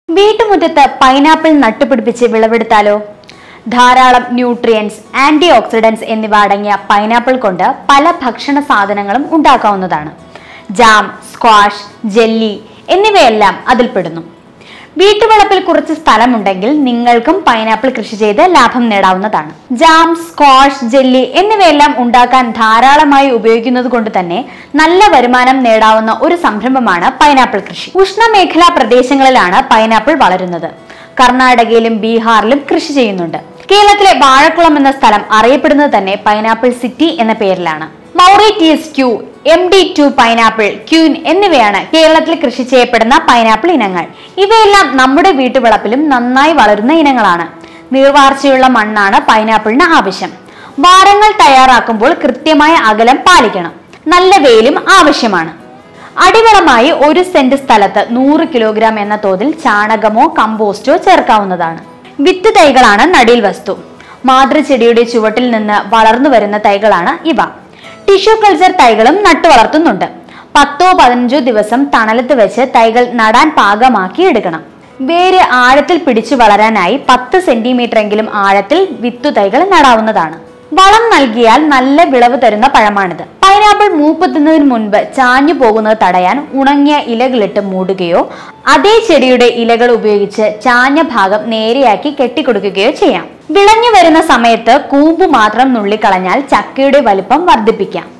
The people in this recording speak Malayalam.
വീട്ടുമുറ്റത്ത് പൈനാപ്പിൾ നട്ടുപിടിപ്പിച്ച് വിളവെടുത്താലോ ധാരാളം ന്യൂട്രിയൻസ് ആന്റി ഓക്സിഡൻസ് എന്നിവ അടങ്ങിയ പൈനാപ്പിൾ കൊണ്ട് പല ഭക്ഷണ സാധനങ്ങളും ഉണ്ടാക്കാവുന്നതാണ് ജാം സ്ക്വാഷ് ജെല്ലി എന്നിവയെല്ലാം അതിൽപ്പെടുന്നു വീട്ടുവളപ്പിൽ കുറച്ച് സ്ഥലമുണ്ടെങ്കിൽ നിങ്ങൾക്കും പൈനാപ്പിൾ കൃഷി ചെയ്ത് ലാഭം നേടാവുന്നതാണ് ജാം സ്ക്വാഷ് ജെല്ലി എന്നിവയെല്ലാം ഉണ്ടാക്കാൻ ധാരാളമായി ഉപയോഗിക്കുന്നത് കൊണ്ട് തന്നെ നല്ല വരുമാനം നേടാവുന്ന ഒരു സംരംഭമാണ് പൈനാപ്പിൾ കൃഷി ഉഷ്ണമേഖലാ പ്രദേശങ്ങളിലാണ് പൈനാപ്പിൾ വളരുന്നത് കർണാടകയിലും ബീഹാറിലും കൃഷി ചെയ്യുന്നുണ്ട് കേരളത്തിലെ വാഴക്കുളം എന്ന സ്ഥലം അറിയപ്പെടുന്നത് തന്നെ പൈനാപ്പിൾ സിറ്റി എന്ന പേരിലാണ് Mauritius Q M D two pineapple queen എന്നിവയാണ് കേരളത്തിൽ കൃഷി ചെയ്യപ്പെടുന്ന പൈനാപ്പിൾ ഇനങ്ങൾ ഇവയെല്ലാം നമ്മുടെ വീട്ടുവളപ്പിലും നന്നായി വളരുന്ന ഇനങ്ങളാണ് നീർവാർച്ചയുള്ള മണ്ണാണ് പൈനാപ്പിളിന് ആവശ്യം വാരങ്ങൾ തയ്യാറാക്കുമ്പോൾ കൃത്യമായ അകലം പാലിക്കണം നല്ല വെയിലും ആവശ്യമാണ് അടിവളമായി ഒരു സെന്റ് സ്ഥലത്ത് നൂറ് കിലോഗ്രാം എന്ന തോതിൽ ചാണകമോ കമ്പോസ്റ്റോ ചേർക്കാവുന്നതാണ് വിത്ത് തൈകളാണ് നടിയിൽ വസ്തു മാതൃചെടിയുടെ ചുവട്ടിൽ നിന്ന് വളർന്നു വരുന്ന തൈകളാണ് ഇവ ടിഷ്യൂ കൾച്ചർ തൈകളും നട്ടു വളർത്തുന്നുണ്ട് പത്തോ പതിനഞ്ചോ ദിവസം തണലത്ത് വെച്ച് തൈകൾ നടാൻ പാകമാക്കി എടുക്കണം വേര് ആഴത്തിൽ പിടിച്ചു വളരാനായി പത്ത് സെന്റിമീറ്റർ എങ്കിലും ആഴത്തിൽ വിത്തു തൈകൾ നടാവുന്നതാണ് വളം നൽകിയാൽ നല്ല വിളവ് തരുന്ന പഴമാണിത് പൈനാപ്പിൾ മൂപ്പെത്തുന്നതിന് മുൻപ് ചാഞ്ഞു പോകുന്നത് തടയാൻ ഉണങ്ങിയ ഇലകളിട്ട് മൂടുകയോ അതേ ചെടിയുടെ ഇലകൾ ഉപയോഗിച്ച് ചാഞ്ഞ ഭാഗം നേരെയാക്കി കെട്ടിക്കൊടുക്കുകയോ ചെയ്യാം വിളഞ്ഞു വരുന്ന സമയത്ത് കൂമ്പ് മാത്രം നുള്ളിക്കളഞ്ഞാൽ ചക്കയുടെ വലിപ്പം വർദ്ധിപ്പിക്കാം